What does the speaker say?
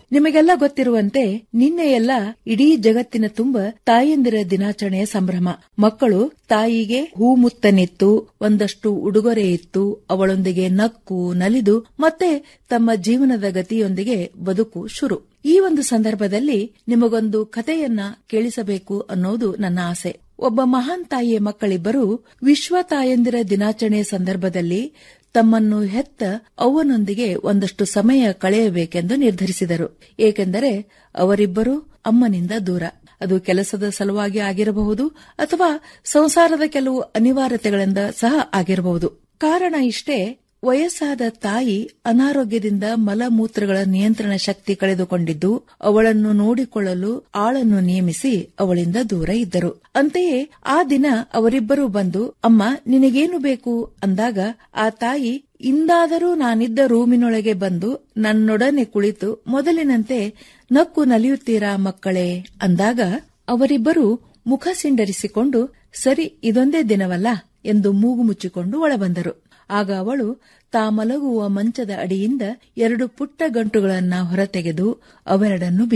ನಿಮಗೆಲ್ಲ ಗೊತ್ತಿರುವಂತೆ ನಿನ್ನೆಯೆಲ್ಲ ಇಡೀ ಜಗತ್ತಿನ ತುಂಬ ತಾಯಂದಿರ ದಿನಾಚರಣೆಯ ಸಂಭ್ರಮ ಮಕ್ಕಳು ತಾಯಿಗೆ ಹೂಮುತ್ತನಿತ್ತು ಒಂದಷ್ಟು ಉಡುಗೊರೆ ಇತ್ತು ಅವಳೊಂದಿಗೆ ನಕ್ಕು ನಲಿದು ಮತ್ತೆ ತಮ್ಮ ಜೀವನದ ಗತಿಯೊಂದಿಗೆ ಬದುಕು ಶುರು ಈ ಒಂದು ಸಂದರ್ಭದಲ್ಲಿ ನಿಮಗೊಂದು ಕಥೆಯನ್ನ ಕೇಳಿಸಬೇಕು ಅನ್ನೋದು ನನ್ನ ಆಸೆ ಒಬ್ಬ ಮಹಾನ್ ತಾಯಿಯ ಮಕ್ಕಳಿಬ್ಬರು ವಿಶ್ವ ತಾಯಂದಿರ ದಿನಾಚರಣೆಯ ಸಂದರ್ಭದಲ್ಲಿ ತಮ್ಮನ್ನು ಹೆತ್ತ ಅವ್ವನೊಂದಿಗೆ ಒಂದಷ್ಟು ಸಮಯ ಕಳೆಯಬೇಕೆಂದು ನಿರ್ಧರಿಸಿದರು ಏಕೆಂದರೆ ಅವರಿಬ್ಬರೂ ಅಮ್ಮನಿಂದ ದೂರ ಅದು ಕೆಲಸದ ಸಲುವಾಗಿ ಆಗಿರಬಹುದು ಅಥವಾ ಸಂಸಾರದ ಕೆಲವು ಅನಿವಾರ್ಯತೆಗಳಿಂದ ಸಹ ಆಗಿರಬಹುದು ಕಾರಣ ಇಷ್ಟೇ ವಯಸ್ಸಾದ ತಾಯಿ ಅನಾರೋಗ್ಯದಿಂದ ಮಲಮೂತ್ರಗಳ ನಿಯಂತ್ರಣ ಶಕ್ತಿ ಕಳೆದುಕೊಂಡಿದ್ದು ಅವಳನ್ನು ನೋಡಿಕೊಳ್ಳಲು ಆಳನ್ನು ನೇಮಿಸಿ ಅವಳಿಂದ ದೂರ ಇದ್ದರು ಅಂತೆಯೇ ಆ ದಿನ ಅವರಿಬ್ಬರೂ ಬಂದು ಅಮ್ಮ ನಿನಗೇನು ಬೇಕು ಅಂದಾಗ ಆ ತಾಯಿ ಇಂದಾದರೂ ನಾನಿದ್ದ ರೂಮಿನೊಳಗೆ ಬಂದು ನನ್ನೊಡನೆ ಕುಳಿತು ಮೊದಲಿನಂತೆ ನಕ್ಕು ನಲಿಯುತ್ತೀರಾ ಮಕ್ಕಳೇ ಅಂದಾಗ ಅವರಿಬ್ಬರೂ ಮುಖ ಸಿಂಡರಿಸಿಕೊಂಡು ಸರಿ ಇದೊಂದೇ ದಿನವಲ್ಲ ಎಂದು ಮೂಗು ಮುಚ್ಚಿಕೊಂಡು ಒಳಬಂದರು ಆಗ ಅವಳು ತಾ ಮಲಗುವ ಮಂಚದ ಅಡಿಯಿಂದ ಎರಡು ಪುಟ್ಟ ಗಂಟುಗಳನ್ನ ಹೊರತೆಗೆದು ಅವೆರಡನ್ನು